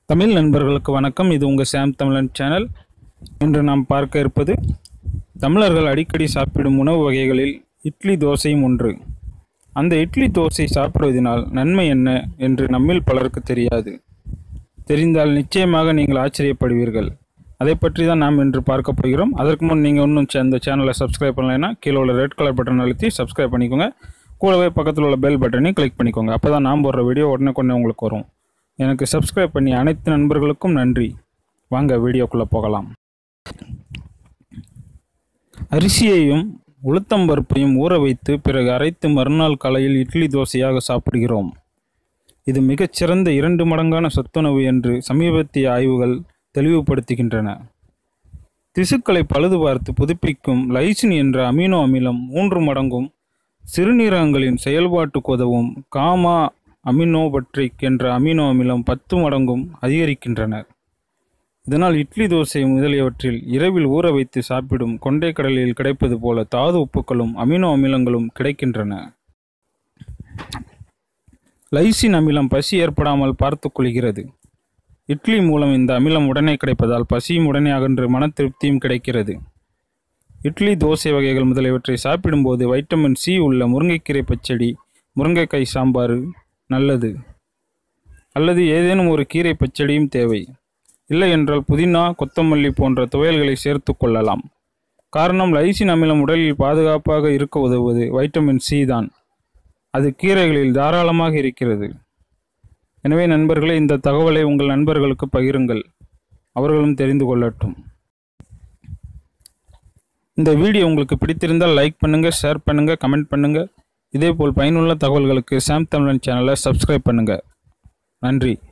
தமிழ் நண்பர்களுக்கு வணக்கம் இது உங்கள் சாம் தமிழன் சேனல் இன்று நாம் பார்க்க இருப்பது தமிழர்கள் அடிக்கடி சாப்பிடும் உணவு வகைகளில் இட்லி தோசையும் ஒன்று அந்த இட்லி தோசை சாப்பிடுவதனால் நன்மை என்ன என்று நம்மில் பலருக்கு தெரியாது தெரிந்தால் நிச்சயமாக நீங்கள் ஆச்சரியப்படுவீர்கள் அதை பற்றி தான் நாம் இன்று பார்க்க போகிறோம் அதற்கு முன் நீங்கள் இன்னும் சே- இந்த சேனலை சப்ஸ்கிரைப் பண்ணலைன்னா கீழே உள்ள ரெட் கலர் பட்டன் அழுத்தி சப்ஸ்கிரைப் பண்ணிக்கோங்க கூடவே பக்கத்தில் உள்ள பெல் பட்டனையும் கிளிக் பண்ணிக்கோங்க அப்போ தான் நாம் போடுற வீடியோ உடனே கொண்டே உங்களுக்கு வரும் எனக்கு சப்ஸ்கிரைப் பண்ணி அனைத்து நண்பர்களுக்கும் நன்றி வாங்க வீடியோக்குள்ளே போகலாம் அரிசியையும் உளுத்தம்பருப்பையும் ஊற வைத்து பிறகு அரைத்து மறுநாள் காலையில் இட்லி தோசையாக சாப்பிடுகிறோம் இது மிகச்சிறந்த இரண்டு மடங்கான சத்துணவு என்று சமீபத்திய ஆய்வுகள் தெளிவுபடுத்துகின்றன திசுக்களை பழுது பார்த்து புதுப்பிக்கும் லைசின் என்ற அமினோ அமிலம் மூன்று மடங்கும் சிறுநீரகங்களின் செயல்பாட்டுக்கு உதவும் காமா அமினோபட்ரிக் என்ற அமினோ அமிலம் பத்து மடங்கும் அதிகரிக்கின்றன இதனால் இட்லி தோசை முதலியவற்றில் இரவில் ஊற வைத்து சாப்பிடும் கொண்டை கடலில் கிடைப்பது போல தாது உப்புக்களும் அமினோ அமிலங்களும் கிடைக்கின்றன லைசின் அமிலம் பசி ஏற்படாமல் பார்த்துக் கொள்கிறது இட்லி மூலம் இந்த அமிலம் உடனே கிடைப்பதால் பசியும் உடனே அகன்று மன திருப்தியும் கிடைக்கிறது இட்லி தோசை வகைகள் முதலியவற்றை சாப்பிடும்போது வைட்டமின் சி உள்ள முருங்கைக்கீரை பச்சடி முருங்கைக்காய் சாம்பார் நல்லது அல்லது ஏதேனும் ஒரு கீரை பச்சடியும் தேவை இல்லை என்றால் புதினா கொத்தமல்லி போன்ற துவையல்களை சேர்த்து கொள்ளலாம் காரணம் லைசின் அமிலம் உடலில் பாதுகாப்பாக இருக்க உதவுவது வைட்டமின் சி தான் அது கீரைகளில் தாராளமாக இருக்கிறது எனவே நண்பர்களே இந்த தகவலை உங்கள் நண்பர்களுக்கு பகிருங்கள் அவர்களும் தெரிந்து கொள்ளட்டும் இந்த வீடியோ உங்களுக்கு பிடித்திருந்தால் லைக் பண்ணுங்கள் ஷேர் பண்ணுங்கள் கமெண்ட் பண்ணுங்கள் இதேபோல் பயனுள்ள தகவல்களுக்கு சாம் தமிழன் சேனலை சப்ஸ்கிரைப் பண்ணுங்கள் நன்றி